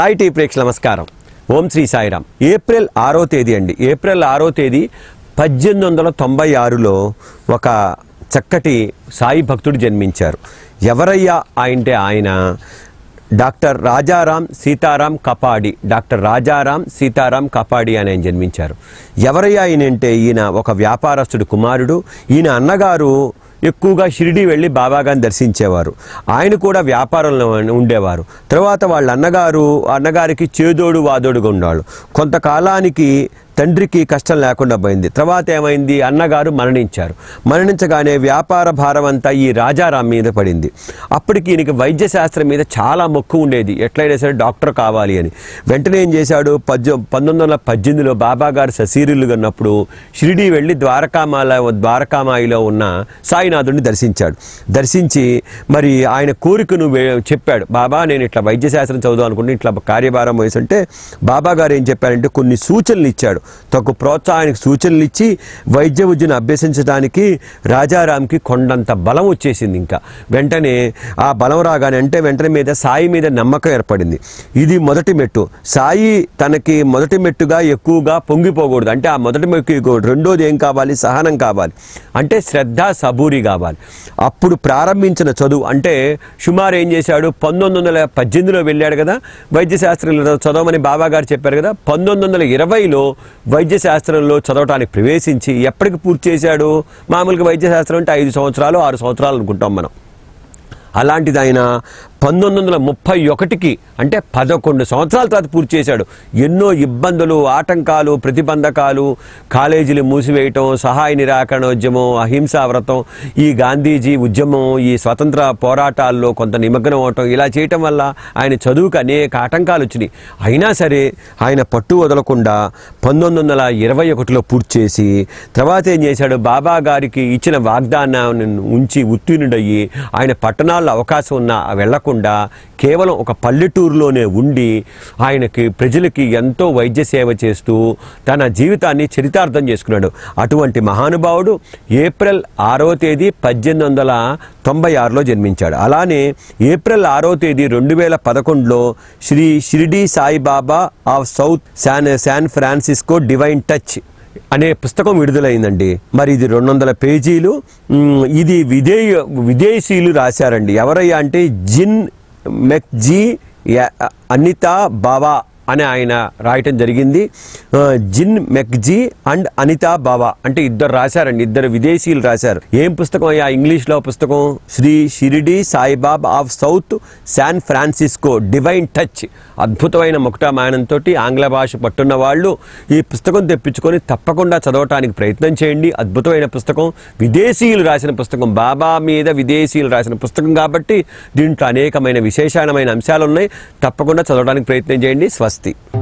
Sai tea ప్రేక్ష నమస్కారం ఓం Shri Sairam April ఆరో తేదీ అండి ఏప్రిల్ ఆరో తేదీ పద్దెనిమిది వందల తొంభై ఆరులో ఒక చక్కటి సాయి భక్తుడు జన్మించారు ఎవరయ్యా అంటే ఆయన డాక్టర్ రాజారాం సీతారాం కపాడి డాక్టర్ రాజారాం సీతారాం కపాడి అని ఆయన జన్మించారు ఎవరయ్యా ఈయన అంటే ఈయన ఒక వ్యాపారస్తుడు కుమారుడు ఈయన అన్నగారు ఎక్కువగా షిరిడి వెళ్ళి బాబాగారిని దర్శించేవారు ఆయన కూడా వ్యాపారంలో ఉండేవారు తర్వాత వాళ్ళ అన్నగారు అన్నగారికి చేదోడు వాదోడుగా ఉన్నాడు కొంతకాలానికి తండ్రికి కష్టం లేకుండా పోయింది తర్వాత ఏమైంది అన్నగారు మరణించారు మరణించగానే వ్యాపార భారం అంతా ఈ రాజారాం మీద పడింది అప్పటికి ఈయనకి వైద్య శాస్త్రం మీద చాలా మొక్కు ఉండేది ఎట్లయినా సరే డాక్టర్ కావాలి అని వెంటనే ఏం చేశాడు పద్దె పంతొమ్మిది వందల పద్దెనిమిదిలో బాబా గారు ససీరులుగా ఉన్నప్పుడు షిరిడి వెళ్ళి ద్వారకామాల ద్వారకామాయిలో ఉన్న సాయినాథుడిని దర్శించాడు దర్శించి మరి ఆయన కోరికను వే- చెప్పాడు బాబా నేను ఇట్లా వైద్య శాస్త్రం చదువు అనుకుంటే ఇట్లా కార్యభారం వయసు అంటే బాబా గారు ఏం చెప్పారంటే కొన్ని సూచనలు ఇచ్చాడు తగు ప్రోత్సాహానికి సూచనలు ఇచ్చి వైద్య విద్యను అభ్యసించడానికి రాజారాంకి కొండంత బలం వచ్చేసింది ఇంకా వెంటనే ఆ బలం రాగానే అంటే వెంటనే మీద సాయి మీద నమ్మకం ఏర్పడింది ఇది మొదటి మెట్టు సాయి తనకి మొదటి మెట్టుగా ఎక్కువగా పొంగిపోకూడదు అంటే ఆ మొదటి మెట్టు రెండోది ఏం కావాలి సహనం కావాలి అంటే శ్రద్ధ సబూరి కావాలి అప్పుడు ప్రారంభించిన చదువు అంటే సుమారు ఏం చేశాడు పంతొమ్మిది వందల పద్దెనిమిదిలో వెళ్ళాడు కదా వైద్య శాస్త్రంలో చదవమని బాబా గారు చెప్పారు కదా పంతొమ్మిది వందల ఇరవైలో వైద్య శాస్త్రంలో చదవటానికి ప్రవేశించి ఎప్పటికి పూర్తి చేశాడు మామూలుగా వైద్య శాస్త్రం అంటే ఐదు సంవత్సరాలు ఆరు సంవత్సరాలు అనుకుంటాం మనం అలాంటిది ఆయన పంతొమ్మిది వందల ముప్పై ఒకటికి అంటే పదకొండు సంవత్సరాల తర్వాత పూర్తి చేశాడు ఎన్నో ఇబ్బందులు ఆటంకాలు ప్రతిబంధకాలు కాలేజీలు మూసివేయటం సహాయ నిరాకరణోద్యమం అహింసా వ్రతం ఈ గాంధీజీ ఉద్యమం ఈ స్వతంత్ర పోరాటాల్లో కొంత నిమగ్నం అవటం ఇలా చేయటం వల్ల ఆయన చదువుకు అనేక ఆటంకాలు వచ్చినాయి అయినా సరే ఆయన పట్టు వదలకుండా పంతొమ్మిది వందల ఇరవై ఒకటిలో పూర్తి చేసి తర్వాత ఏం చేశాడు బాబా గారికి ఇచ్చిన వాగ్దానాన్ని ఉంచి ఉత్తీర్ణుడయ్యి ఆయన పట్టణాల్లో అవకాశం ఉన్నా వెళ్లకుండా కేవలం ఒక పల్లెటూరులోనే ఉండి ఆయనకి ప్రజలకి ఎంతో వైద్య సేవ చేస్తూ తన జీవితాన్ని చరితార్థం చేసుకున్నాడు అటువంటి మహానుభావుడు ఏప్రిల్ ఆరో తేదీ పద్దెనిమిది వందల తొంభై ఆరులో జన్మించాడు అలానే ఏప్రిల్ ఆరో తేదీ రెండు వేల పదకొండులో Shri Shirdi Sai Baba of South San San Francisco divine touch అనే పుస్తకం విడుదలైందండి మరి ఇది రెండు వందల పేజీలు మ్, ఇది విదేయ విదేశీయులు రాశారండి ఎవరయ్యా అంటే జిన్ మెక్జీ యా- అనిత బావా అని ఆయన రాయటం జరిగింది ఆ, జిన్ మెక్జీ అండ్ అనిత బావా అంటే ఇద్దరు రాశారండి ఇద్దరు విదేశీయులు రాశారు ఏం పుస్తకం అయ్యా ఇంగ్లీష్లో పుస్తకం Shri Shirdi Sai Baba of South San Francisco divine touch అద్భుతమైన ముకుటామాయనంతో ఆంగ్ల భాష పట్టున్న వాళ్ళు ఈ పుస్తకం తెప్పించుకొని తప్పకుండా చదవటానికి ప్రయత్నం చేయండి అద్భుతమైన పుస్తకం విదేశీయులు రాసిన పుస్తకం బాబా మీద విదేశీయులు రాసిన పుస్తకం కాబట్టి దీంట్లో అనేకమైన విశేషమైన అంశాలు ఉన్నాయి తప్పకుండా చదవడానికి ప్రయత్నం చేయండి స్వస్తి